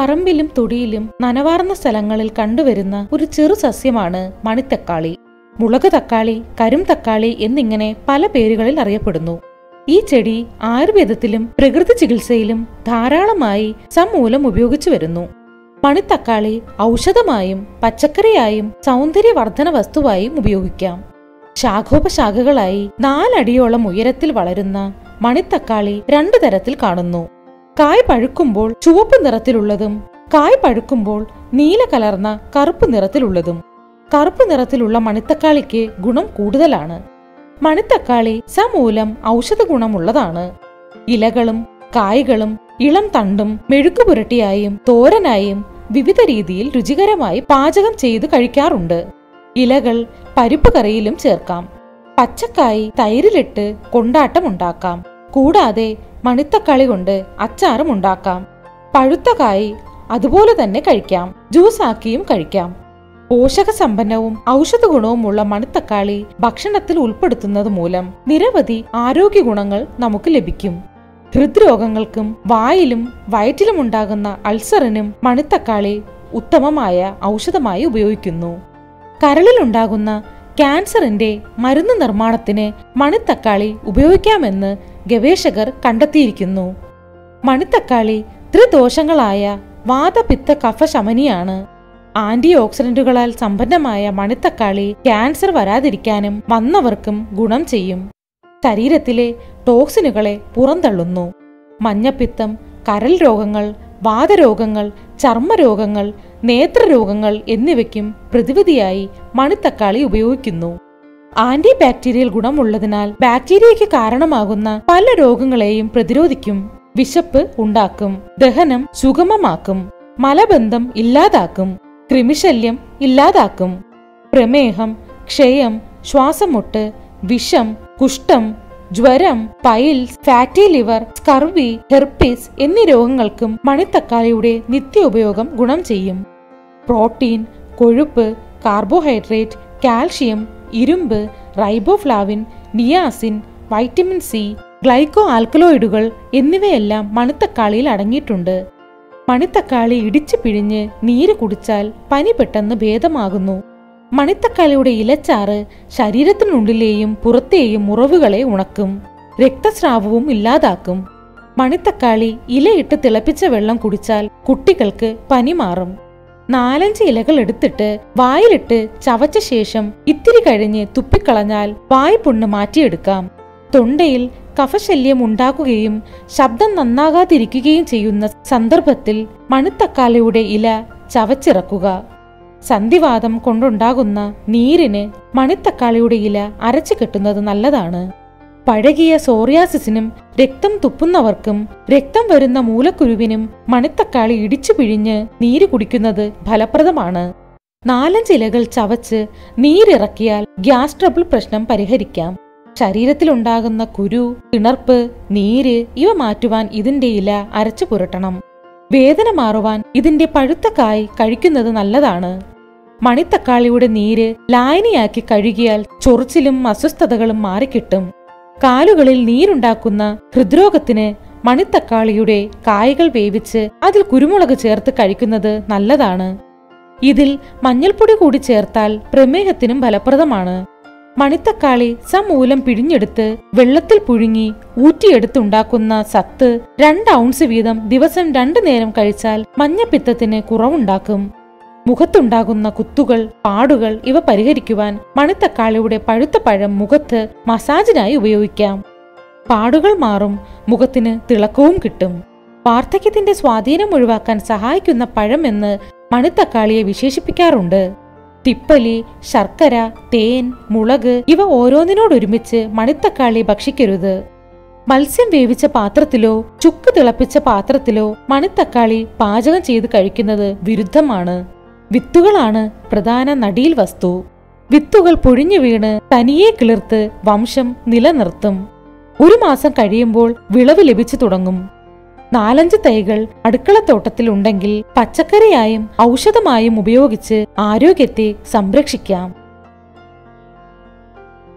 പറമ്പിലും തൊടിയിലും നനവാർന്ന സ്ഥലങ്ങളിൽ കണ്ടുവരുന്ന ഒരു ചെറു സസ്യമാണ് മണിത്തക്കാളി മുളക് തക്കാളി കരിം തക്കാളി എന്നിങ്ങനെ പല പേരുകളിൽ അറിയപ്പെടുന്നു ഈ ചെടി ആയുർവേദത്തിലും പ്രകൃതി ചികിത്സയിലും ധാരാളമായി സമൂലം ഉപയോഗിച്ചു വരുന്നു മണിത്തക്കാളി ഔഷധമായും പച്ചക്കറിയായും സൗന്ദര്യവർദ്ധന വസ്തുവായും ഉപയോഗിക്കാം ശാഖോപശാഖകളായി നാലടിയോളം ഉയരത്തിൽ വളരുന്ന മണിത്തക്കാളി രണ്ടു തരത്തിൽ കാണുന്നു കായ് പഴുക്കുമ്പോൾ ചുവപ്പ് നിറത്തിലുള്ളതും കായ് പഴുക്കുമ്പോൾ നീല കലർന്ന കറുപ്പ് നിറത്തിലുള്ളതും കറുപ്പ് നിറത്തിലുള്ള മണിത്തക്കാളിക്ക് ഗുണം കൂടുതലാണ് മണിത്തക്കാളി സമൂലം ഔഷധ ഗുണമുള്ളതാണ് ഇലകളും കായ്കളും ഇളം തണ്ടും മെഴുക്ക് പുരട്ടിയായും തോരനായും വിവിധ രീതിയിൽ രുചികരമായി പാചകം ചെയ്തു കഴിക്കാറുണ്ട് ഇലകൾ പരിപ്പ് കറിയിലും ചേർക്കാം പച്ചക്കായി തൈരിലിട്ട് കൊണ്ടാട്ടമുണ്ടാക്കാം കൂടാതെ മണിത്തക്കാളി കൊണ്ട് അച്ചാറും ഉണ്ടാക്കാം പഴുത്ത കായ് അതുപോലെ തന്നെ കഴിക്കാം ജ്യൂസാക്കിയും കഴിക്കാം പോഷക സമ്പന്നവും ഔഷധ ഗുണവുമുള്ള മണിത്തക്കാളി ഭക്ഷണത്തിൽ ഉൾപ്പെടുത്തുന്നത് മൂലം നിരവധി ആരോഗ്യ ഗുണങ്ങൾ നമുക്ക് ലഭിക്കും ഹൃദ്രോഗങ്ങൾക്കും വായിലും വയറ്റിലും ഉണ്ടാകുന്ന അൾസറിനും മണിത്തക്കാളി ഉത്തമമായ ഔഷധമായി ഉപയോഗിക്കുന്നു കരളിലുണ്ടാകുന്ന ക്യാൻസറിന്റെ മരുന്ന് നിർമ്മാണത്തിന് മണിത്തക്കാളി ഉപയോഗിക്കാമെന്ന് ഗവേഷകർ കണ്ടെത്തിയിരിക്കുന്നു മണിത്തക്കാളി ത്രിദോഷങ്ങളായ വാതപിത്ത കഫ ശമനിയാണ് ആന്റി ഓക്സിഡന്റുകളാൽ സമ്പന്നമായ മണിത്തക്കാളി ക്യാൻസർ വരാതിരിക്കാനും വന്നവർക്കും ഗുണം ചെയ്യും ശരീരത്തിലെ ടോക്സിനുകളെ പുറന്തള്ളുന്നു മഞ്ഞപ്പിത്തം കരൾ രോഗങ്ങൾ വാതരോഗങ്ങൾ ചർമ്മരോഗങ്ങൾ നേത്രരോഗങ്ങൾ എന്നിവയ്ക്കും പ്രതിവിധിയായി മണിത്തക്കാളി ഉപയോഗിക്കുന്നു ആന്റി ബാക്ടീരിയൽ ഗുണമുള്ളതിനാൽ ബാക്ടീരിയയ്ക്ക് കാരണമാകുന്ന പല രോഗങ്ങളെയും പ്രതിരോധിക്കും വിശപ്പ് ഉണ്ടാക്കും ദഹനം സുഗമമാക്കും മലബന്ധം ഇല്ലാതാക്കും കൃമിശല്യം ഇല്ലാതാക്കും പ്രമേഹം ക്ഷയം ശ്വാസമുട്ട് വിഷം കുഷ്ഠം ജ്വരം piles fatty liver scurvy herpes എന്നീ രോഗങ്ങൾക്കും മണിത്തക്കാളിയുടെ നിത്യോപയോഗം ഗുണം ചെയ്യും പ്രോട്ടീൻ കൊഴുപ്പ് കാർബോഹൈഡ്രേറ്റ് കാൽഷ്യം ഇരുമ്പ് റൈബോഫ്ലാവിൻ നിയാസിൻ വൈറ്റമിൻ സി ഗ്ലൈക്കോ ആൽക്കലോയിഡുകൾ എന്നിവയെല്ലാം മണിത്തക്കാളിയിൽ അടങ്ങിയിട്ടുണ്ട് മണിത്തക്കാളി ഇടിച്ചു പിഴിഞ്ഞ് നീര് കുടിച്ചാൽ പനി പെട്ടെന്ന് ഭേദമാകുന്നു മണിത്തക്കാളിയുടെ ഇലച്ചാറ് ശരീരത്തിനുള്ളിലെയും പുറത്തെയും മുറിവുകളെ ഉണക്കും രക്തസ്രാവവും ഇല്ലാതാക്കും മണിത്തക്കാളി ഇലയിട്ട് തിളപ്പിച്ച വെള്ളം കുടിച്ചാൽ കുട്ടികൾക്ക് പനി മാറും നാലഞ്ച് ഇലകൾ എടുത്തിട്ട് വായിലിട്ട് ചവച്ച ശേഷം ഇത്തിരി കഴിഞ്ഞ് തുപ്പിക്കളഞ്ഞാൽ വായ് പുണ്ണ് മാറ്റിയെടുക്കാം തൊണ്ടയിൽ കഫശല്യം ഉണ്ടാക്കുകയും ശബ്ദം നന്നാകാതിരിക്കുകയും ചെയ്യുന്ന സന്ദർഭത്തിൽ മണിത്തക്കാളിയുടെ ഇല ചവച്ചിറക്കുക സന്ധിവാദം കൊണ്ടുണ്ടാകുന്ന നീരിന് മണിത്തക്കാളിയുടെ ഇല അരച്ചു കെട്ടുന്നത് നല്ലതാണ് പഴകിയ സോറിയാസിസിനും രക്തം തുപ്പുന്നവർക്കും രക്തം വരുന്ന മൂലക്കുരുവിനും മണിത്തക്കാളി ഇടിച്ചു പിഴിഞ്ഞ് നീര് കുടിക്കുന്നത് ഫലപ്രദമാണ് നാലഞ്ച് ഇലകൾ ചവച്ച് നീരിറക്കിയാൽ ഗ്യാസ് ട്രബിൾ പ്രശ്നം പരിഹരിക്കാം ശരീരത്തിലുണ്ടാകുന്ന കുരു തിണർപ്പ് നീര് ഇവ മാറ്റുവാൻ ഇതിന്റെ ഇല അരച്ചു പുരട്ടണം വേദന മാറുവാൻ ഇതിന്റെ പഴുത്ത കായ് കഴിക്കുന്നത് നല്ലതാണ് മണിത്തക്കാളിയുടെ നീര് ലായനിയാക്കി കഴുകിയാൽ ചൊറിച്ചിലും അസ്വസ്ഥതകളും മാറിക്കിട്ടും കാലുകളിൽ നീരുണ്ടാക്കുന്ന ഹൃദ്രോഗത്തിന് മണിത്തക്കാളിയുടെ കായകൾ വേവിച്ച് അതിൽ കുരുമുളക് ചേർത്ത് കഴിക്കുന്നത് നല്ലതാണ് ഇതിൽ മഞ്ഞൾപ്പൊടി കൂടി ചേർത്താൽ പ്രമേഹത്തിനും ഫലപ്രദമാണ് മണിത്തക്കാളി സമൂലം പിഴിഞ്ഞെടുത്ത് വെള്ളത്തിൽ പുഴുങ്ങി ഊറ്റിയെടുത്തുണ്ടാക്കുന്ന സത്ത് രണ്ട് ഔൺസ് വീതം ദിവസം രണ്ടു നേരം കഴിച്ചാൽ മഞ്ഞപ്പിത്തത്തിന് കുറവുണ്ടാക്കും മുഖത്തുണ്ടാകുന്ന കുത്തുകൾ പാടുകൾ ഇവ പരിഹരിക്കുവാൻ മണിത്തക്കാളിയുടെ പഴുത്ത പഴം മുഖത്ത് മസാജിനായി ഉപയോഗിക്കാം പാടുകൾ മാറും മുഖത്തിന് തിളക്കവും കിട്ടും വാർദ്ധക്യത്തിന്റെ സ്വാധീനം ഒഴിവാക്കാൻ സഹായിക്കുന്ന പഴം എന്ന് മണിത്തക്കാളിയെ വിശേഷിപ്പിക്കാറുണ്ട് തിപ്പലി ശർക്കര തേൻ മുളക് ഇവ ഓരോന്നിനോടൊരുമിച്ച് മണിത്തക്കാളി ഭക്ഷിക്കരുത് മത്സ്യം വേവിച്ച പാത്രത്തിലോ ചുക്ക് തിളപ്പിച്ച പാത്രത്തിലോ മണിത്തക്കാളി പാചകം ചെയ്ത് കഴിക്കുന്നത് വിരുദ്ധമാണ് വിത്തുകളാണ് പ്രധാന നടീൽ വസ്തു വിത്തുകൾ പൊഴിഞ്ഞു വീണ് തനിയെ കിളിർത്ത് വംശം നിലനിർത്തും ഒരു മാസം കഴിയുമ്പോൾ വിളവ് ലഭിച്ചു തുടങ്ങും നാലഞ്ച് തൈകൾ അടുക്കളത്തോട്ടത്തിൽ ഉണ്ടെങ്കിൽ പച്ചക്കറിയായും ഔഷധമായും ഉപയോഗിച്ച് ആരോഗ്യത്തെ സംരക്ഷിക്കാം